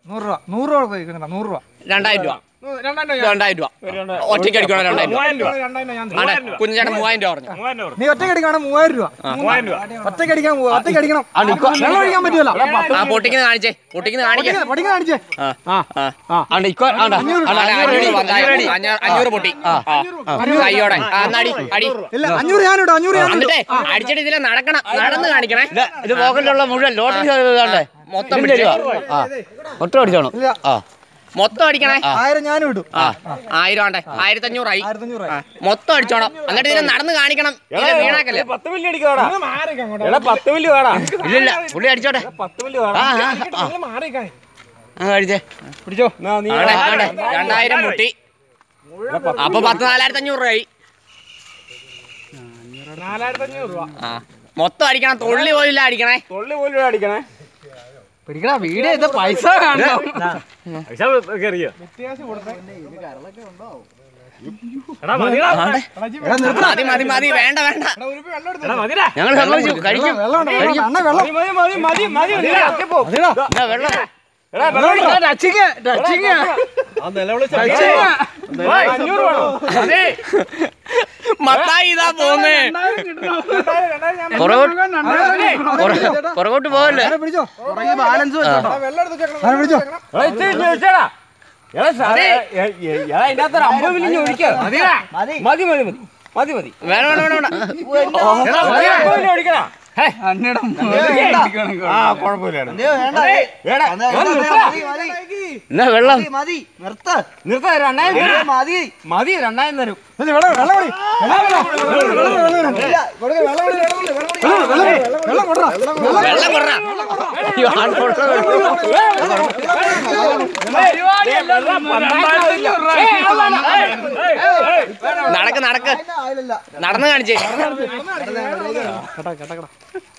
നൂറ് രൂപ നൂറ് രൂപ ചോദിക്കണ്ട നൂറ് രൂപ രണ്ടായിരം രൂപ രണ്ടായിരം രൂപ രണ്ടായിരം രൂപ ഒറ്റയ്ക്ക് അടിക്കണം രണ്ടായിരം രൂപ മൂവായിരം രൂപ രണ്ടായിരം ഞാൻ ആണ്ടെ കുഞ്ഞേട്ടൻ മൂവായിരം രൂപ പറഞ്ഞു മൂവായിരം രൂപ നീ ഒറ്റയ്ക്ക് അടിക്കണം മൂവായിരം രൂപ മൂവായിരം രൂപ ഒറ്റയ്ക്ക് അടിക്കാൻ പോവാ ഒറ്റയ്ക്ക് അടിക്കണം വെള്ളം ഒഴിക്കാൻ പറ്റുമല്ലോ ആ പൊട്ടിക്കുന്ന കാണിച്ചേ പൊട്ടിക്കുന്ന കാണിക്കേ പഠിക്കാൻ കാണിച്ചേ ആണ്ട് ഇക്കോ ആണ്ട അഞ്ഞൂറ് വന്നായി. അഞ്ഞൂറ് അഞ്ഞൂറ് പൊട്ടി ആ. കയ്യോടെ ആ, എന്നാടി അടി ഇല്ല അഞ്ഞൂറ് ഞാനിടും അഞ്ഞൂറ് ഞാനിടും എന്നിട്ടേ അടിച്ചിട്ട് ഇതിലെ നടക്കണം നടന്ന് കാണിക്കണേ ഇത് ഇത് പോക്കറ്റിലുള്ള മുഴുവൻ ലോട്ടറി ഇതാണ്ടേ മൊത്തം ഇതിന്റെ പിടിച്ച്. രൂപ. ആ ഒട്ടും അടിച്ചോണം ഇല്ല ആ മൊത്തം അടിക്കണേ ആയിരം ഞാനും ഇടും ആ ആയിരം ആണ്ടേ ആയിരത്തി അഞ്ഞൂറായി ആയിരത്തഞ്ഞൂറ് ആ, മൊത്തം അടിച്ചോണം എന്നിട്ട് ഇതിനെ നടന്ന് കാണിക്കണം ഇതിലെ വീണാക്കല്ലേ പത്ത് മില്ലി അടിക്കാടാ എടാ പത്ത് മില്ലി വേടാ ഇല്ലില്ല പുള്ളി അടിച്ചോട്ടെ പത്ത് മില്ലി വേടാ ആ ആ, ആ ആ കഴിച്ചേ പിടിച്ചോ എന്നാ നീ ആണ്ടെ, ആണ്ടെ. രണ്ടായിരം പൊട്ടി അപ്പൊ പത്ത് നാലായിരത്തി അഞ്ഞൂറ് രൂപയായി നാലായിരത്തി അഞ്ഞൂറ് രൂപ ആ മൊത്തം അടിക്കണം തൊള്ളി പോയില്ല അടിക്കണേ തൊള്ളി പോലും അടിക്കണേ പിടിക്കടാ വീഡിയോ ഇത് പൈസ കാണോ പൈസ കയറിയോ വ്യത്യാസം കൊടുത്തേ എടാ മതിടാ മതി മതി മതി വേണ്ട വേണ്ട എടാ മതിടാ ഞങ്ങൾ സമ്മതിച്ചു കഴിക്കും വെള്ളം ഉണ്ട്, വെള്ളം ഉണ്ട്. അണ്ണാ വെള്ളം മതി മതി മതി മതി മതി നീ അത്തിപ്പോ. അതിടാ. എന്നാ വെള്ളം എടാ വെള്ളം കുടിക്കാം. ടച്ചിങ് ടച്ചിങ് ഏയ്, അഞ്ഞൂറ് വേണോ അതെ മത്തായി ഇതാ പോന്നേ പുറകോട്ട് പുറ- പുറകോട്ട് പോവല്ലേ പിടിച്ചോ ബാലൻസ് വെച്ചോട്ടോ ആരെ പിടിച്ചോ എടാ, ഇത്തിരി ഇഞ്ഞി ഒഴിച്ചേടാ. എടാ, സാ- എ- എ- എ- എടാ, ഇതിന്റെ അകത്ത് ഒരു അമ്പത് മില്ലി ഒഴിക്ക മതി മതി മതി മതി മതി വേണം വേണം വേണം വേണം എടാ, മതി, അമ്പത് മില്ലി ഒഴിക്കടാ ആ കുഴപ്പമില്ല എടാ. എടാ, ഒന്ന് നിർത്തടാ. എന്നാ വെള്ളം നിർത്താ രണ്ടായിരം തരും. മതി രണ്ടായിരം തരും വെള്ളം വെള്ളം കുടി വെള്ളം കുടി. വെള്ളം കുടി, വെള്ളം കുടി. കൊടുക്ക്, വെള്ളം കുടി, വെള്ളം കുടി, വെള്ളം കുടി. വെള്ളം കുടി, വെള്ളം കൊടുടാ. വെള്ളം വെള്ളം കൊറ നടക്ക് നടക്ക് നടന്ന് കാണിച്ചേ കേട്ടാ കേട്ടാ